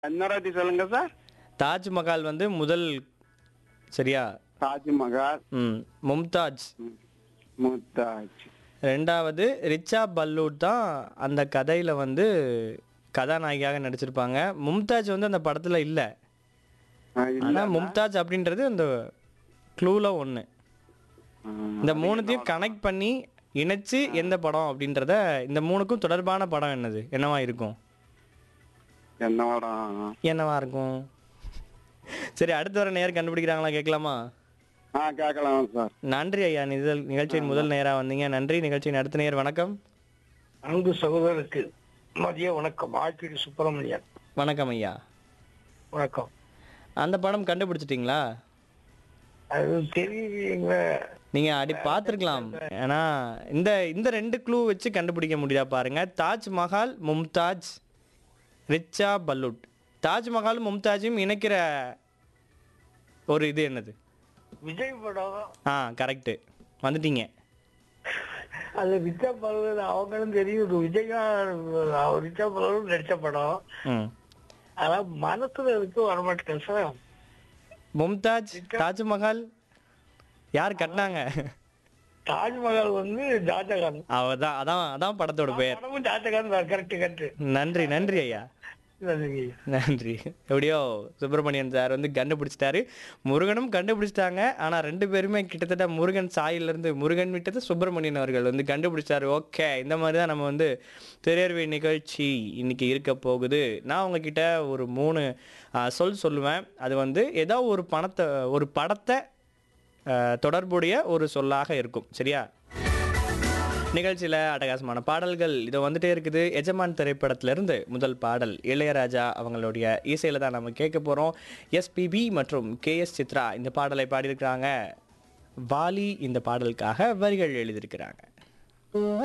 இன்னொரு சொல்லுங்க சார் தாஜ்மஹால் வந்து முதல் சரியா தாஜ்மஹால் ம் மும்தாஜ் ம், மும்தாஜ் ரெண்டாவது ரிச்சா பல்லூட் தான் அந்த கதையில் வந்து கதாநாயகியாக நடிச்சிருப்பாங்க மும்தாஜ் வந்து அந்த படத்தில் இல்லை ஆ, இல்ல. ஆனால் மும்தாஜ் அப்படின்றது அந்த க்ளூவில் ஒன்று ஆ, இந்த மூணுத்தையும் கனெக்ட் பண்ணி இணைச்சு எந்த படம் அப்படின்றத இந்த மூணுக்கும் தொடர்பான படம் என்னது என்னவா இருக்கும் என்ன படம் என்னவா இருக்கும் சரி அடுத்து வர நேரம் கண்டுபிடிக்கிறாங்களா கேட்கலாமா ஆ கேட்கலாம் சார் நன்றி ஐயா நிதல் நிகழ்ச்சியின் முதல் நேரா வந்தீங்க நன்றி நிகழ்ச்சியின் அடுத்த நேர் வணக்கம் அன்பு சகோதரருக்கு மதிய வணக்கம் ஆழ்பீடு சுப்பிரமணியன் வணக்கம் ஐயா வணக்கம் அந்த படம் கண்டுபிடிச்சிட்டிங்களா அது தெரியுங்க நீங்க அடி பார்த்துருக்கலாம் ஏன்னா இந்த இந்த ரெண்டு க்ளூ வச்சு கண்டுபிடிக்க முடியுதா பாருங்க தாஜ்மஹால் மும்தாஜ் ரிச்சா பல்லூட் தாஜ்மஹால் மும்தாஜும் இணைக்கிற ஒரு இது என்னது விஜய் படம் ஆ கரெக்டு வந்துட்டீங்க அது ரிச்சா பலவன் அவங்களும் தெரியும் இது விஜயா அவர் ரிச்சா பலவன் நடிச்ச படம் ம் ஆனா மனசுல இருக்கு வரமாட்டேன் சார் மும்தாஜ் தாஜ்மஹால் யார் கட்டினாங்க தாஜ்மஹால் வந்து ஷாஜகான் அவதான் அதான் அதான் படத்தோட பெயர் படமும் ஷாஜகான் தான் கரெக்ட் கரெக்ட் நன்றி நன்றி ஐயா நன்றி எப்படியோ சுப்பிரமணியன் சார் வந்து கண்டுபிடிச்சிட்டாரு முருகனும் கண்டுபிடிச்சிட்டாங்க ஆனா ரெண்டு பேருமே கிட்டத்தட்ட முருகன் சாயில இருந்து முருகன் விட்டது சுப்பிரமணியன் அவர்கள் வந்து கண்டுபிடிச்சாரு ஓகே இந்த மாதிரி தான் நம்ம வந்து திரையர்வை நிகழ்ச்சி இன்னைக்கு இருக்க போகுது நான் உங்ககிட்ட ஒரு மூணு ஆ, சொல் சொல்லுவேன் அது வந்து ஏதோ ஒரு பணத்தை ஒரு படத்தை ஆ, தொடர்புடைய ஒரு சொல்லாக இருக்கும் சரியா நிகழ்ச்சியில் அட்டகாசமான பாடல்கள் இது வந்துட்டே இருக்குது எஜமான் திரைப்படத்திலிருந்து முதல் பாடல் இளையராஜா அவங்களுடைய இசையில் தான் நம்ம கேட்க போகிறோம் எஸ்பிபி மற்றும் கேஎஸ் சித்ரா இந்த பாடலை பாடியிருக்கிறாங்க வாலி இந்த பாடலுக்காக வரிகள் எழுதியிருக்கிறாங்க